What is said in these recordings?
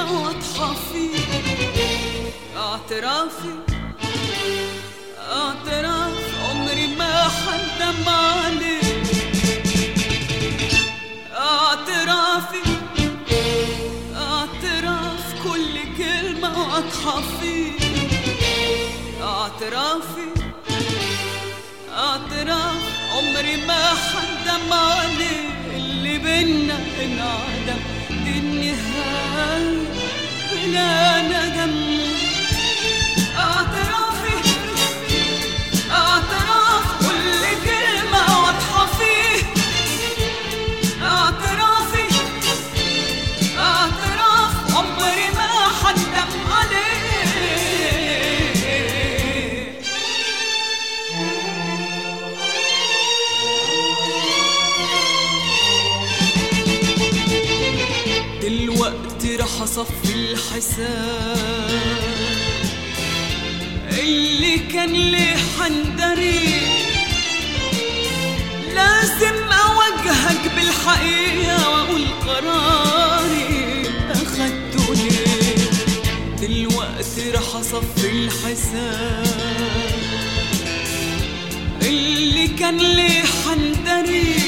واضحة فيه اعترافي اعتراف عمري ما حندم عليه اعترافي اعتراف كل كلمة واضحة فيه اعترافي اعتراف عمري ما حندم عليه اللي بينا انعدم دي النهاية بلا ندم اعترافي اعتراف كل كلمة واضحة فيه اعترافي اعتراف عمري ما حندم عليه دلوقتي رح اصفي الحساب اللي كان ليه حندري لازم اواجهك بالحقيقة واقول قراري اخدته ليه دلوقتي رح اصفي الحساب اللي كان ليه حندري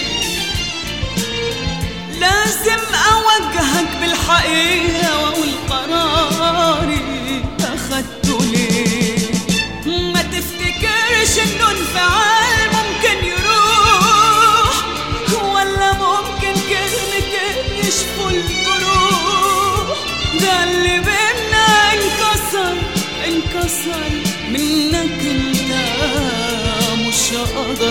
لازم أواجهك بالحقيقة وأقول قراري أخدته ليه ما تفتكرش إنه انفعال ممكن يروح ولا ممكن كلمتين يشفوا الجروح ده اللي بينا انكسر انكسر منك انت مش هقدر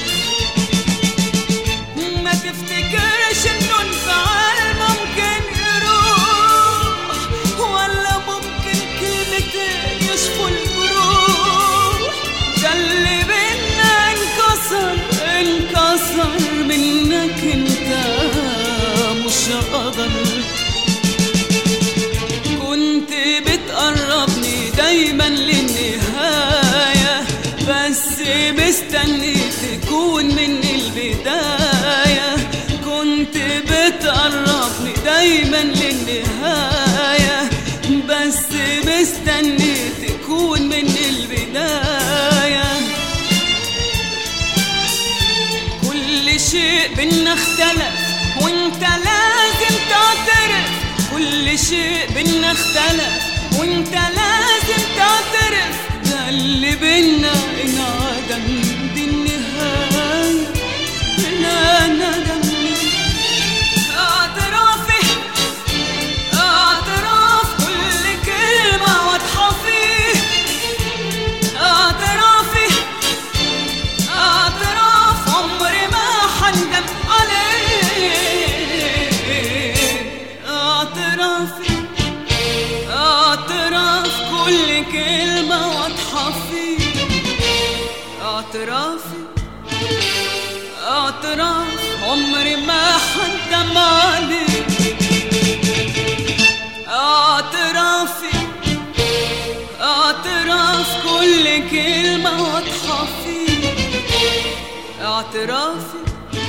ما تفتكرش انه انفعال ممكن يروح ولا ممكن كلمتين يشفوا الجروح ده اللي بينا انكسر انكسر منك انت مش هقدر كنت بتقربني دايما للنهاية بس مستني تكون من البداية كنت بتقربني دايما للنهاية بس مستني تكون من البداية كل شيء بينا اختلف وانت لازم تعترف كل شيء بينا اختلف وانت لازم تعترف ده اللي بينا انعدم دي النهاية بلا ندم اعترافي اعتراف كل كلمة واضحة فيه اعترافي اعتراف عمري ما حندم عليه اعترافي اعتراف كل كلمة واضحة فيه اعترافي اعتراف عمري ما حندم عليه اعترافي اعتراف كل كلمة واضحة فيه اعترافي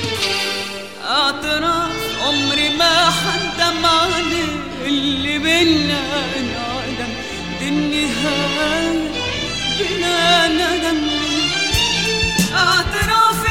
اعتراف عمري ما حندم عليه اللي بينا انعدم دي النهاية بلا ندم اعترافي